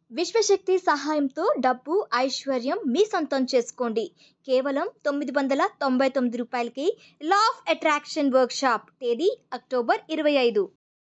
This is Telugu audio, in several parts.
విశ్వశక్తి సహాయంతో డబ్బు ఐశ్వర్యం మీ సొంతం చేసుకోండి కేవలం తొమ్మిది వందల తొంభై తొమ్మిది రూపాయలకి లా ఆఫ్ అట్రాక్షన్ వర్క్షాప్ తేదీ అక్టోబర్ ఇరవై ఐదు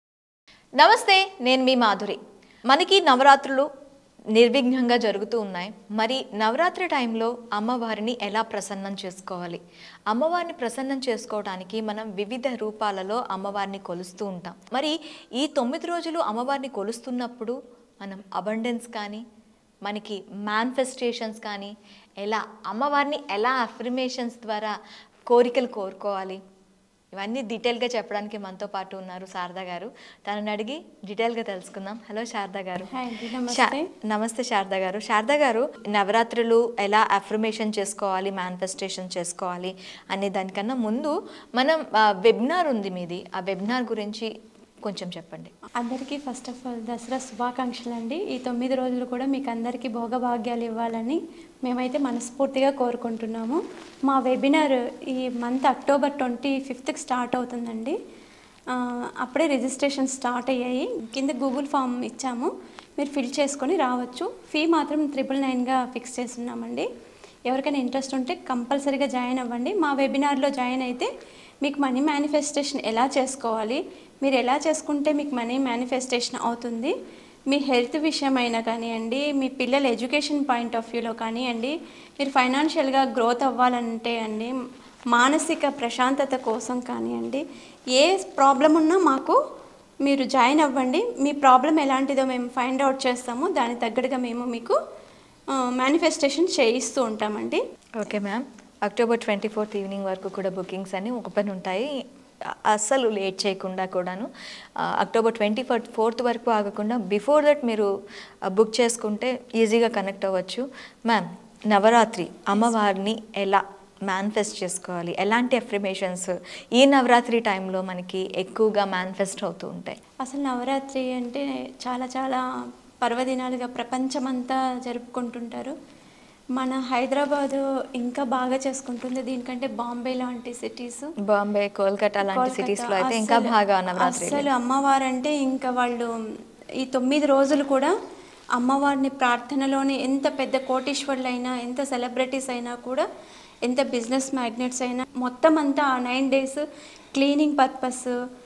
నమస్తే నేను మీ మాధురి మనకి నవరాత్రులు నిర్విఘ్నంగా జరుగుతూ ఉన్నాయి మరి నవరాత్రి టైంలో అమ్మవారిని ఎలా ప్రసన్నం చేసుకోవాలి అమ్మవారిని ప్రసన్నం చేసుకోవడానికి మనం వివిధ రూపాలలో అమ్మవారిని కొలుస్తూ ఉంటాం మరి ఈ తొమ్మిది రోజులు అమ్మవారిని కొలుస్తున్నప్పుడు మనం అబండెన్స్ కానీ మనకి మేనిఫెస్టేషన్స్ కానీ ఎలా అమ్మవారిని ఎలా అఫర్మేషన్స్ ద్వారా కోరికలు కోరుకోవాలి ఇవన్నీ డీటెయిల్గా చెప్పడానికి మనతో పాటు ఉన్నారు శారదా గారు తనని అడిగి డీటెయిల్గా తెలుసుకుందాం హలో శారదా గారు హాయ్ అండి శా- నమస్తే నమస్తే శారదా గారు శారదా గారు నవరాత్రులు ఎలా అఫర్మేషన్ చేసుకోవాలి మేనిఫెస్టేషన్ చేసుకోవాలి అనే దానికన్నా ముందు మనం వెబినార్ ఉంది మీది ఆ వెబినార్ గురించి కొంచెం చెప్పండి అందరికీ ఫస్ట్ ఆఫ్ ఆల్ దసరా శుభాకాంక్షలు అండి ఈ తొమ్మిది రోజులు కూడా మీకు అందరికీ భోగభాగ్యాలు ఇవ్వాలని మేమైతే మనస్ఫూర్తిగా కోరుకుంటున్నాము మా వెబినార్ ఈ మంత్ అక్టోబర్ ట్వంటీ ఫిఫ్త్కి స్టార్ట్ అవుతుందండి ఆ, అప్పుడే రిజిస్ట్రేషన్ స్టార్ట్ అయ్యాయి కింద గూగుల్ ఫామ్ ఇచ్చాము మీరు ఫిల్ చేసుకొని రావచ్చు ఫీ మాత్రం త్రిపుల్ నైన్గా ఫిక్స్ చేస్తున్నామండి ఎవరికైనా ఇంట్రెస్ట్ ఉంటే కంపల్సరీగా జాయిన్ అవ్వండి మా వెబినార్లో జాయిన్ అయితే మీకు మనీ మేనిఫెస్టేషన్ ఎలా చేసుకోవాలి మీరు ఎలా చేసుకుంటే మీకు మనీ మేనిఫెస్టేషన్ అవుతుంది మీ హెల్త్ విషయమైనా కానివ్వండి మీ పిల్లల ఎడ్యుకేషన్ పాయింట్ ఆఫ్ వ్యూలో కానివ్వండి మీరు ఫైనాన్షియల్గా గ్రోత్ అవ్వాలంటే అండి మానసిక ప్రశాంతత కోసం కానివ్వండి ఏ ప్రాబ్లం ఉన్నా మాకు మీరు జాయిన్ అవ్వండి మీ ప్రాబ్లం ఎలాంటిదో మేము ఫైండ్ అవుట్ చేస్తాము దానికి తగ్గట్టుగా మేము మీకు మేనిఫెస్టేషన్ చేయిస్తూ ఉంటామండి okay ma'am October twenty fourth evening వరకు కూడా బుకింగ్స్ అన్ని ఓపెన్ ఉంటాయి అ- అస్సలు లేట్ చేయకుండా కూడాను ఆ, అక్టోబర్ ట్వంటీ ఫోర్త్ ఫోర్త్ వరకు ఆగకుండా బిఫోర్ దట్ మీరు బుక్ చేసుకుంటే ఈజీగా కనెక్ట్ అవ్వచ్చు మ్యామ్ నవరాత్రి అమ్మవారిని ఎలా మేనిఫెస్ట్ చేసుకోవాలి ఎలాంటి అఫర్మేషన్స్ ఈ నవరాత్రి టైంలో మనకి ఎక్కువగా మేనిఫెస్ట్ అవుతూ ఉంటాయి అసలు నవరాత్రి అంటే చాలా చాలా పర్వదినాలుగా ప్రపంచమంతా జరుపుకుంటుంటారు మన హైదరాబాదు ఇంకా బాగా చేసుకుంటుంది దీనికంటే బాంబే లాంటి సిటీస్ బాంబే కోల్కతా లాంటి సిటీస్లో అయితే ఇంకా బాగా నవరాత్రి అసలు అమ్మవారంటే ఇంకా వాళ్ళు ఈ తొమ్మిది రోజులు కూడా అమ్మవారిని ప్రార్థనలోని ఎంత పెద్ద కోటీశ్వర్లైనా ఎంత సెలబ్రిటీస్ అయినా కూడా ఎంత బిజినెస్ మ్యాగ్నెట్స్ అయినా మొత్తం అంతా ఆ నైన్ డేస్ క్లీనింగ్ పర్పస్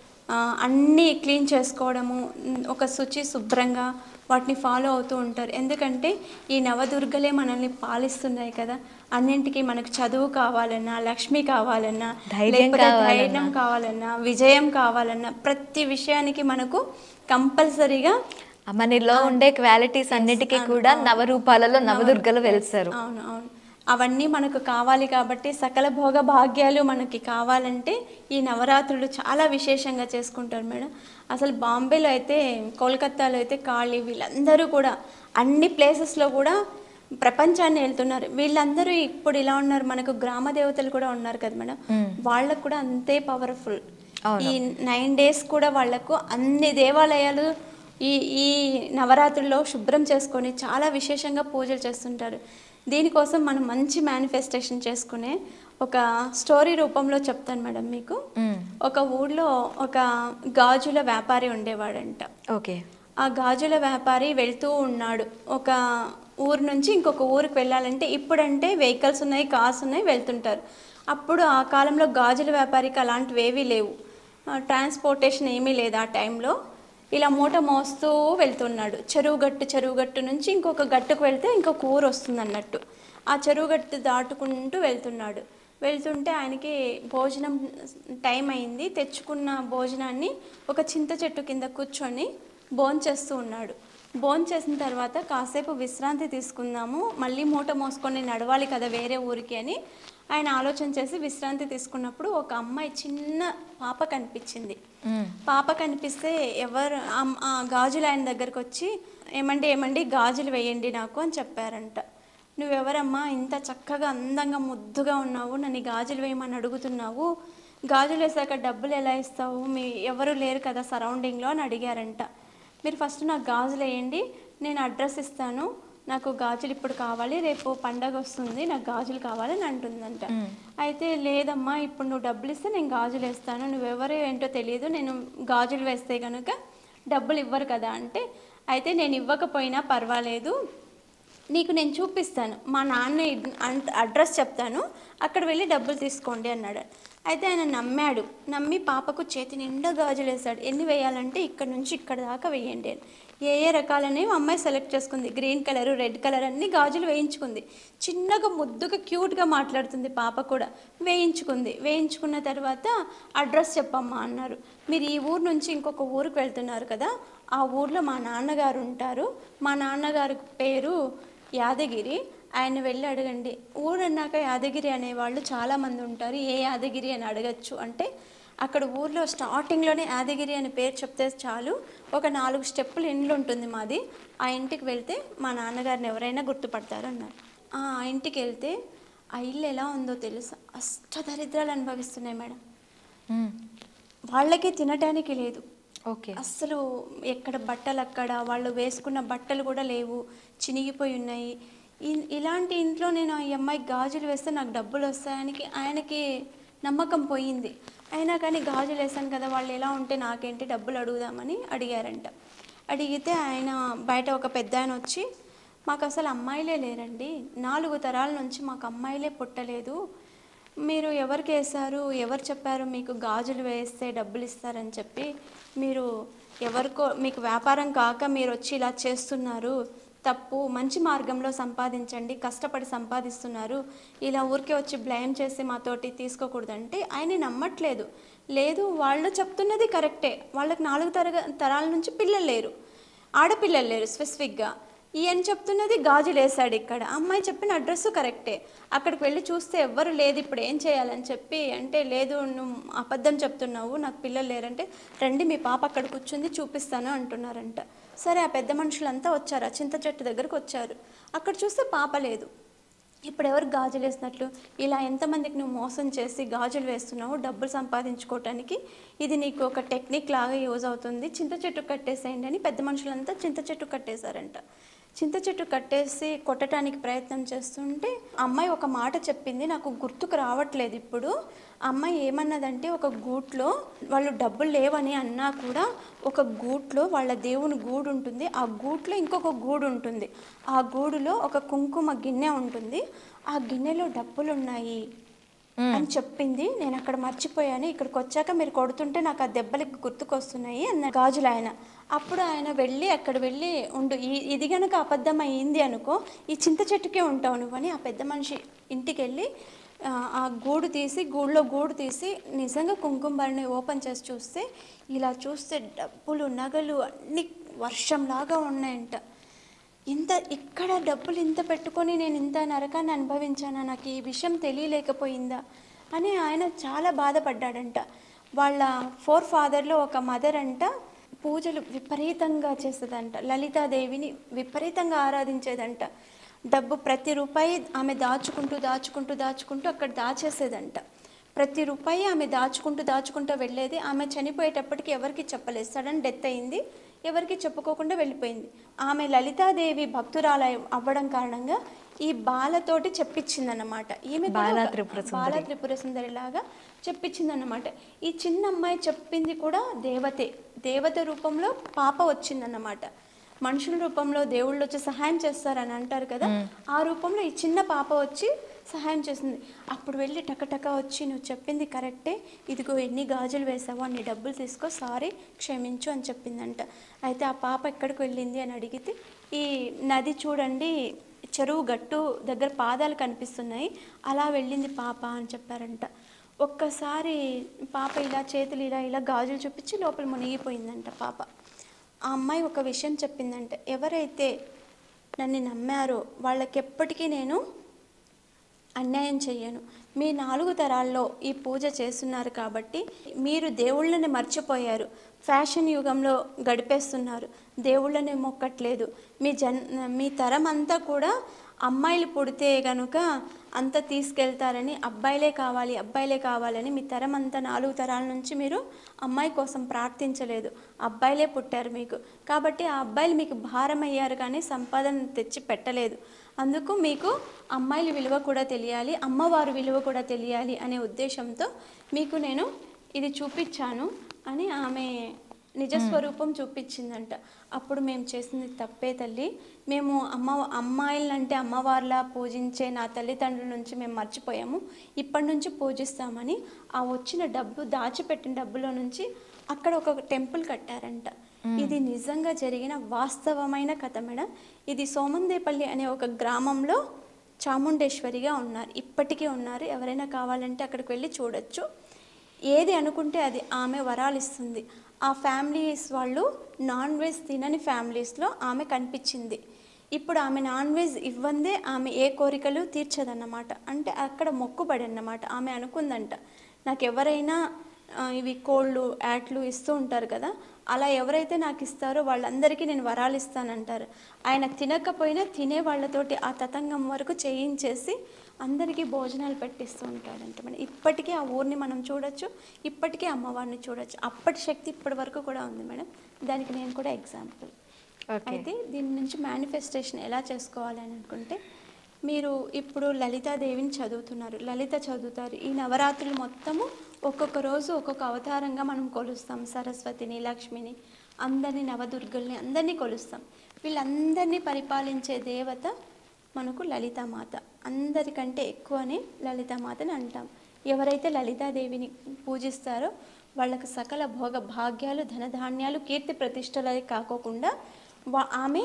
అన్నీ క్లీన్ చేసుకోవడము ఉమ్, ఒక శుచి శుభ్రంగా వాటిని ఫాలో అవుతూ ఉంటారు ఎందుకంటే ఈ నవదుర్గలే మనల్ని పాలిస్తున్నాయి కదా అన్నింటికి మనకు చదువు కావాలన్నా లక్ష్మి కావాలన్నా ధైర్యం లేకపోతే కావాలన్నా. ధైర్యం కావాలన్నా విజయం కావాలన్నా ప్రతి విషయానికి మనకు కంపల్సరీగా మనలో ఉండే క్వాలిటీస్ అన్నిటికీ కూడా నవరూపాలలో నవదుర్గలు వెళ్తారు అవును అవును అవన్నీ మనకు కావాలి కాబట్టి సకల భోగ భాగ్యాలు మనకి కావాలంటే ఈ నవరాత్రులు చాలా విశేషంగా చేసుకుంటారు మేడం అసలు బాంబేలో అయితే కోల్కతాలో అయితే కాళీ వీళ్ళందరూ కూడా అన్ని ప్లేసెస్లో కూడా ప్రపంచాన్ని వెళ్తున్నారు వీళ్ళందరూ ఇప్పుడు ఇలా ఉన్నారు మనకు గ్రామ దేవతలు కూడా ఉన్నారు కదా మేడం వాళ్ళకు కూడా అంతే పవర్ఫుల్ ఈ నైన్ డేస్ కూడా వాళ్ళకు అన్ని దేవాలయాలు ఈ ఈ నవరాత్రుల్లో శుభ్రం చేసుకొని చాలా విశేషంగా పూజలు చేస్తుంటారు దీనికోసం మనం మంచి మేనిఫెస్టేషన్ చేసుకునే ఒక స్టోరీ రూపంలో చెప్తాను మేడం మీకు ఒక ఊళ్ళో ఒక గాజుల వ్యాపారి ఉండేవాడంట ఓకే ఆ గాజుల వ్యాపారి వెళ్తూ ఉన్నాడు ఒక ఊరు నుంచి ఇంకొక ఊరికి వెళ్ళాలంటే ఇప్పుడంటే వెహికల్స్ ఉన్నాయి కార్స్ ఉన్నాయి వెళ్తుంటారు అప్పుడు ఆ కాలంలో గాజుల వ్యాపారికి అలాంటివి ఏవీ లేవు ఆ, ట్రాన్స్పోర్టేషన్ ఏమీ లేదు ఆ టైంలో ఇలా మూట మోస్తూ వెళ్తున్నాడు చెరువు గట్టు చెరువు గట్టు నుంచి ఇంకొక గట్టుకు వెళ్తే ఇంకొక ఊరు వస్తుంది అన్నట్టు ఆ చెరువు గట్టు దాటుకుంటూ వెళ్తున్నాడు వెళ్తుంటే ఆయనకి భోజనం టైం అయింది తెచ్చుకున్న భోజనాన్ని ఒక చింత చెట్టు కింద కూర్చొని భోంచేస్తూ ఉన్నాడు భోంచేసిన తర్వాత కాసేపు విశ్రాంతి తీసుకుందాము మళ్ళీ మూట మోసుకొని నడవాలి కదా వేరే ఊరికి అని ఆయన ఆలోచన చేసి విశ్రాంతి తీసుకున్నప్పుడు ఒక అమ్మాయి చిన్న పాప కనిపించింది పాప కనిపిస్తే ఎవరు అమ్- ఆ గాజులు ఆయన దగ్గరకు వచ్చి ఏమండి ఏమండి గాజులు వేయండి నాకు అని చెప్పారంట నువ్వెవరమ్మా ఇంత చక్కగా అందంగా ముద్దుగా ఉన్నావు నన్ను ఈ గాజులు వేయమని అడుగుతున్నావు గాజులు వేసాక డబ్బులు ఎలా ఇస్తావు మీ ఎవరు లేరు కదా సరౌండింగ్లో అని అడిగారంట మీరు ఫస్ట్ నాకు గాజులు వేయండి నేను అడ్రస్ ఇస్తాను నాకు గాజులు ఇప్పుడు కావాలి రేపు పండగ వస్తుంది నాకు గాజులు కావాలని అంటుందంట అయితే లేదమ్మా ఇప్పుడు నువ్వు డబ్బులు ఇస్తే నేను గాజులు వేస్తాను నువ్వెవరు ఏంటో తెలియదు నేను గాజులు వేస్తే కనుక డబ్బులు ఇవ్వరు కదా అంటే అయితే నేను ఇవ్వకపోయినా పర్వాలేదు నీకు నేను చూపిస్తాను మా నాన్న ఇడ్- అంత అడ్రస్ చెప్తాను అక్కడ వెళ్ళి డబ్బులు తీసుకోండి అన్నాడు అయితే ఆయన నమ్మాడు నమ్మి పాపకు చేతి నిండా గాజులు వేశాడు ఎన్ని వేయాలంటే ఇక్కడ నుంచి ఇక్కడ దాకా వేయండి అని ఏ ఏ రకాలనే మా అమ్మాయి సెలెక్ట్ చేసుకుంది గ్రీన్ కలర్ రెడ్ కలర్ అన్ని గాజులు వేయించుకుంది చిన్నగా ముద్దుగా క్యూట్గా మాట్లాడుతుంది పాప కూడా వేయించుకుంది వేయించుకున్న తర్వాత అడ్రస్ చెప్పమ్మా అన్నారు మీరు ఈ ఊరు నుంచి ఇంకొక ఊరికి వెళ్తున్నారు కదా ఆ ఊర్లో మా నాన్నగారు ఉంటారు మా నాన్నగారి పేరు యాదగిరి ఆయన వెళ్ళి అడగండి ఊరు అన్నాక యాదగిరి అనేవాళ్ళు చాలామంది ఉంటారు ఏ యాదగిరి అని అడగచ్చు అంటే అక్కడ ఊర్లో స్టార్టింగ్లోనే యాదగిరి అనే పేరు చెప్తే చాలు ఒక నాలుగు స్టెప్పులు ఇండ్లు ఉంటుంది మాది ఆ ఇంటికి వెళ్తే మా నాన్నగారిని ఎవరైనా గుర్తుపడతారు అన్నారు ఆ ఇంటికి వెళ్తే ఆ ఇల్లు ఎలా ఉందో తెలుసా అష్టదరిద్రాలు అనుభవిస్తున్నాయి మేడం మ్మ్. వాళ్ళకి తినడానికి లేదు ఓకే అస్సలు ఎక్కడ బట్టలు అక్కడ వాళ్ళు వేసుకున్న బట్టలు కూడా లేవు చినిగిపోయి ఉన్నాయి ఇ- ఇలాంటి ఇంట్లో నేను ఈ అమ్మాయికి గాజులు వేస్తే నాకు డబ్బులు వస్తాయని ఆయనకి నమ్మకం పోయింది అయినా కానీ గాజులు వేసాను కదా వాళ్ళు ఎలా ఉంటే నాకేంటి డబ్బులు అడుగుదామని అడిగారంట అడిగితే ఆయన బయట ఒక పెద్ద ఆయన వచ్చి మాకు అసలు అమ్మాయిలే లేరండి నాలుగు తరాల నుంచి మాకు అమ్మాయిలే పుట్టలేదు మీరు ఎవరికి వేశారు ఎవరు చెప్పారు మీకు గాజులు వేస్తే డబ్బులు ఇస్తారని చెప్పి మీరు ఎవరికో మీకు వ్యాపారం కాక మీరు వచ్చి ఇలా చేస్తున్నారు తప్పు మంచి మార్గంలో సంపాదించండి కష్టపడి సంపాదిస్తున్నారు ఇలా ఊరికే వచ్చి బ్లేమ్ చేసి మాతోటి తీసుకోకూడదంటే ఆయన నమ్మట్లేదు లేదు వాళ్ళు చెప్తున్నది కరెక్టే వాళ్ళకి నాలుగు తరగ తరాల నుంచి పిల్లలు లేరు ఆడపిల్లలు లేరు స్పెసిఫిక్గా ఈయన చెప్తున్నది గాజులు వేసాడు ఇక్కడ అమ్మాయి చెప్పిన అడ్రస్ కరెక్టే అక్కడికి వెళ్ళి చూస్తే ఎవ్వరు లేదు ఇప్పుడు ఏం చేయాలని చెప్పి అంటే లేదు నువ్వు అబద్ధం చెప్తున్నావు నాకు పిల్లలు లేరంటే రండి మీ పాప అక్కడ కూర్చుంది చూపిస్తాను అంటున్నారంట సరే ఆ పెద్ద మనుషులంతా వచ్చారు ఆ చింత చెట్టు దగ్గరకు వచ్చారు అక్కడ చూస్తే పాప లేదు ఇప్పుడు ఎవరు గాజులు వేసినట్లు ఇలా ఎంతమందికి నువ్వు మోసం చేసి గాజులు వేస్తున్నావు డబ్బులు సంపాదించుకోవటానికి ఇది నీకు ఒక టెక్నిక్ లాగా యూజ్ అవుతుంది చింత చెట్టు కట్టేసేయండి అని పెద్ద మనుషులంతా చింత చెట్టు కట్టేశారంట చింత చెట్టు కట్టేసి కొట్టడానికి ప్రయత్నం చేస్తుంటే అమ్మాయి ఒక మాట చెప్పింది నాకు గుర్తుకు రావట్లేదు ఇప్పుడు అమ్మాయి ఏమన్నదంటే ఒక గూట్లో వాళ్ళు డబ్బులు లేవని అన్నా కూడా ఒక గూట్లో వాళ్ళ దేవుని గూడు ఉంటుంది ఆ గూట్లో ఇంకొక గూడు ఉంటుంది ఆ గూడులో ఒక కుంకుమ గిన్నె ఉంటుంది ఆ గిన్నెలో డబ్బులు ఉన్నాయి అని చెప్పింది నేను అక్కడ మర్చిపోయాను ఇక్కడికి వచ్చాక మీరు కొడుతుంటే నాకు ఆ దెబ్బలకి గుర్తుకొస్తున్నాయి అన్న గాజులు ఆయన అప్పుడు ఆయన వెళ్ళి అక్కడ వెళ్ళి ఉండు ఈ- ఇది కనుక అబద్ధం అయ్యింది అనుకో ఈ చింత చెట్టుకే ఉంటావు నువ్వు అని ఆ పెద్ద మనిషి ఇంటికి వెళ్ళి ఆ, ఆ గూడు తీసి గూడులో గూడు తీసి నిజంగా కుంకుమ భరణి ఓపెన్ చేసి చూస్తే ఇలా చూస్తే డబ్బులు నగలు అన్ని వర్షంలాగా ఉన్నాయంట ఇంత ఇక్కడ డబ్బులు ఇంత పెట్టుకొని నేను ఇంత నరకాన్ని అనుభవించానా నాకు ఈ విషయం తెలియలేకపోయిందా అని ఆయన చాలా బాధపడ్డాడంట వాళ్ళ ఫోర్ ఫాదర్లో ఒక మదర్ అంట పూజలు విపరీతంగా చేసేదంట లలితాదేవిని విపరీతంగా ఆరాధించేదంట డబ్బు ప్రతి రూపాయి ఆమె దాచుకుంటూ దాచుకుంటూ దాచుకుంటూ అక్కడ దాచేసేదంట ప్రతి రూపాయి ఆమె దాచుకుంటూ దాచుకుంటూ వెళ్ళేది ఆమె చనిపోయేటప్పటికి ఎవరికి చెప్పలేదు సడన్ డెత్ అయింది ఎవరికి చెప్పుకోకుండా వెళ్ళిపోయింది ఆమె లలితాదేవి భక్తురాల అవ్వడం కారణంగా ఈ బాలతోటి చెప్పించిందన్నమాట ఈమె కూడా బాలా ఒక- త్రిపుర సుందరి. బాలా త్రిపుర సుందరి లాగా చెప్పించిందన్నమాట ఈ చిన్న అమ్మాయి చెప్పింది కూడా దేవతే దేవత రూపంలో పాప వచ్చిందన్నమాట మనుషుల రూపంలో దేవుళ్ళు వచ్చి సహాయం చేస్తారని అంటారు కదా ఆ రూపంలో ఈ చిన్న పాప వచ్చి సహాయం చేసింది అప్పుడు వెళ్ళి టకటక వచ్చి నువ్వు చెప్పింది కరెక్టే ఇదిగో ఎన్ని గాజులు వేసావో అన్ని డబ్బులు తీసుకో సారీ క్షమించు అని చెప్పిందంట అయితే ఆ పాప ఎక్కడికి వెళ్ళింది అని అడిగితే ఈ నది చూడండి చెరువు గట్టు దగ్గర పాదాలు కనిపిస్తున్నాయి అలా వెళ్ళింది పాప అని చెప్పారంట ఒక్కసారి పాప ఇలా చేతులు ఇలా ఇలా గాజులు చూపించి లోపల మునిగిపోయిందంట పాప ఆ అమ్మాయి ఒక విషయం చెప్పిందంట ఎవరైతే నన్ను నమ్మారో వాళ్ళకి ఎప్పటికీ నేను అన్యాయం చెయ్యను మీ నాలుగు తరాల్లో ఈ పూజ చేస్తున్నారు కాబట్టి మీరు దేవుళ్ళని మర్చిపోయారు ఫ్యాషన్ యుగంలో గడిపేస్తున్నారు దేవుళ్ళని మొక్కట్లేదు మీ జన్ మీ తరం అంతా కూడా అమ్మాయిలు పుడితే గనుక అంత తీసుకెళ్తారని అబ్బాయిలే కావాలి అబ్బాయిలే కావాలని మీ తరం అంతా నాలుగు తరాల నుంచి మీరు అమ్మాయి కోసం ప్రార్థించలేదు అబ్బాయిలే పుట్టారు మీకు కాబట్టి ఆ అబ్బాయిలు మీకు భారం అయ్యారు కానీ సంపాదన తెచ్చి పెట్టలేదు అందుకు మీకు అమ్మాయిల విలువ కూడా తెలియాలి అమ్మవారి విలువ కూడా తెలియాలి అనే ఉద్దేశంతో మీకు నేను ఇది చూపించాను అని ఆమె నిజ స్వరూపం చూపించిందంట అప్పుడు మేము చేసింది తప్పే తల్లి మేము అమ్మ అమ్మాయిలంటే అమ్మవార్లా పూజించే నా తల్లిదండ్రుల నుంచి మేము మర్చిపోయాము ఇప్పటి నుంచి పూజిస్తామని ఆ వచ్చిన డబ్బు దాచిపెట్టిన డబ్బులో నుంచి అక్కడ ఒక టెంపుల్ కట్టారంట ఇది నిజంగా జరిగిన వాస్తవమైన కథ మేడం ఇది సోమందేపల్లి అనే ఒక గ్రామంలో చాముండేశ్వరిగా ఉన్నారు ఇప్పటికీ ఉన్నారు ఎవరైనా కావాలంటే అక్కడికి వెళ్ళి చూడొచ్చు ఏది అనుకుంటే అది ఆమె వరాలు ఇస్తుంది ఆ ఫ్యామిలీస్ వాళ్ళు నాన్ వెజ్ తినని ఫ్యామిలీస్లో ఆమె కనిపించింది ఇప్పుడు ఆమె నాన్ వెజ్ ఇవ్వందే ఆమె ఏ కోరికలు తీర్చదన్నమాట అంటే అక్కడ మొక్కుబడి అన్నమాట ఆమె అనుకుందంట నాకు ఎవరైనా ఆ, ఇవి కోళ్ళు యాట్లు ఇస్తూ ఉంటారు కదా అలా ఎవరైతే నాకు ఇస్తారో వాళ్ళందరికీ నేను వరాలు ఇస్తానంటారు ఆయన తినకపోయినా తినే వాళ్ళతోటి ఆ తతంగం వరకు చేయించేసి అందరికీ భోజనాలు పెట్టిస్తూ ఉంటాడంట మేడం ఇప్పటికీ ఆ ఊరిని మనం చూడొచ్చు ఇప్పటికీ అమ్మవారిని చూడొచ్చు అప్పటి శక్తి ఇప్పటి వరకు కూడా ఉంది మేడం దానికి నేను కూడా ఎగ్జాంపుల్ ఓకే అయితే దీని నుంచి మేనిఫెస్టేషన్ ఎలా చేసుకోవాలి అని అనుకుంటే మీరు ఇప్పుడు లలితాదేవిని చదువుతున్నారు లలిత చదువుతారు ఈ నవరాత్రులు మొత్తము ఒక్కొక్క రోజు ఒక్కొక్క అవతారంగా మనం కొలుస్తాం సరస్వతిని లక్ష్మిని అందరినీ నవదుర్గల్ని అందరినీ కొలుస్తాం వీళ్ళందరినీ పరిపాలించే దేవత మనకు లలితామాత అందరికంటే ఎక్కువనే లలితామాతని అంటాం ఎవరైతే లలితాదేవిని పూజిస్తారో వాళ్ళకు సకల భోగ భాగ్యాలు ధనధాన్యాలు కీర్తి ప్రతిష్టలే కాకోకుండా వా- ఆమె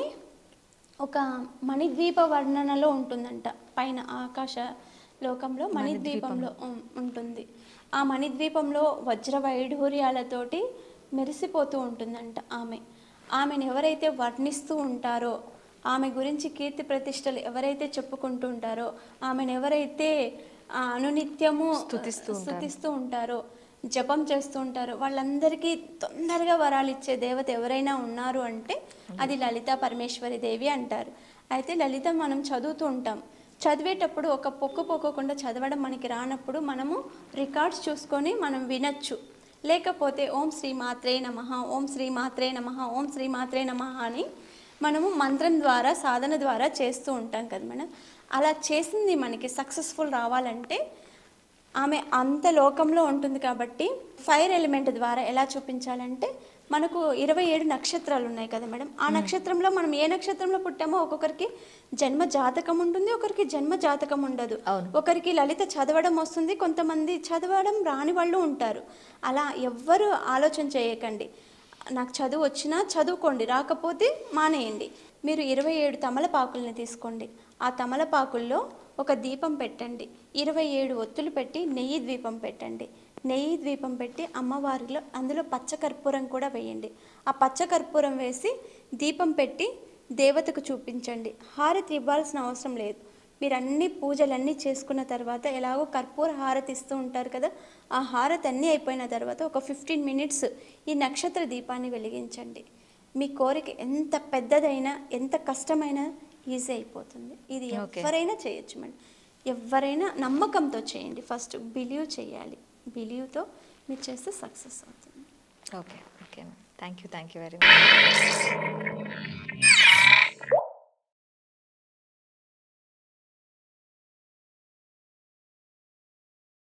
ఒక మణిద్వీప వర్ణనలో ఉంటుందంట పైన ఆకాశ లోకంలో మణిద్వీపంలో ఉం- ఉంటుంది ఆ మణిద్వీపంలో వజ్ర వైఢూర్యాలతోటి మెరిసిపోతూ ఉంటుందంట ఆమె ఆమెను ఎవరైతే వర్ణిస్తూ ఉంటారో ఆమె గురించి కీర్తి ప్రతిష్టలు ఎవరైతే చెప్పుకుంటూ ఉంటారో ఆమెను ఎవరైతే ఆ, అనునిత్యము స్తుతిస్తూ ఉంటారో. స్తుతిస్తూ ఉంటారో జపం చేస్తూ ఉంటారో వాళ్ళందరికీ తొందరగా వరాలు ఇచ్చే దేవత ఎవరైనా ఉన్నారు అంటే అది లలిత పరమేశ్వరి దేవి అంటారు అయితే లలిత మనం చదువుతూ ఉంటాం చదివేటప్పుడు ఒక పొక్కు పొక్కకుండా చదవడం మనకి రానప్పుడు మనము రికార్డ్స్ చూసుకొని మనం వినొచ్చు లేకపోతే ఓం శ్రీ మాత్రే నమ ఓం శ్రీ మాత్రే నమ ఓం శ్రీ మాత్రే నమ అని మనము మంత్రం ద్వారా సాధన ద్వారా చేస్తూ ఉంటాం కదా మేడం అలా చేసింది మనకి సక్సెస్ఫుల్ రావాలంటే ఆమె అంత లోకంలో ఉంటుంది కాబట్టి ఫైర్ ఎలిమెంట్ ద్వారా ఎలా చూపించాలంటే మనకు ఇరవై ఏడు నక్షత్రాలు ఉన్నాయి కదా మేడం ఆ నక్షత్రంలో మనం ఏ నక్షత్రంలో పుట్టామో ఒక్కొక్కరికి జన్మ జాతకం ఉంటుంది ఒకరికి జన్మ జాతకం ఉండదు అవును. ఒకరికి లలిత చదవడం వస్తుంది కొంతమంది చదవడం రాని వాళ్ళు ఉంటారు అలా ఎవ్వరు ఆలోచన చేయకండి నాకు చదువు వచ్చినా చదువుకోండి రాకపోతే మానేయండి మీరు ఇరవై ఏడు తమలపాకుల్ని తీసుకోండి ఆ తమలపాకుల్లో ఒక దీపం పెట్టండి ఇరవై ఏడు ఒత్తులు పెట్టి నెయ్యి ద్వీపం పెట్టండి నెయ్యి ద్వీపం పెట్టి అమ్మవారిలో అందులో పచ్చకర్పూరం కూడా వేయండి ఆ పచ్చకర్పూరం వేసి దీపం పెట్టి దేవతకు చూపించండి హారతి ఇవ్వాల్సిన అవసరం లేదు మీరు అన్ని పూజలన్నీ చేసుకున్న తర్వాత ఎలాగో కర్పూర హారతి ఇస్తూ ఉంటారు కదా ఆ హారతి అన్నీ అయిపోయిన తర్వాత ఒక ఫిఫ్టీన్ మినిట్స్ ఈ నక్షత్ర దీపాన్ని వెలిగించండి మీ కోరిక ఎంత పెద్దదైనా ఎంత కష్టమైనా ఈజీ అయిపోతుంది ఇది Okay. ఎవరైనా చేయొచ్చు మేడం ఎవరైనా నమ్మకంతో చేయండి ఫస్ట్ బిలీవ్ చేయాలి బిలీవ్తో మీరు చేస్తే సక్సెస్ అవుతుంది okay okay thank you thank you very much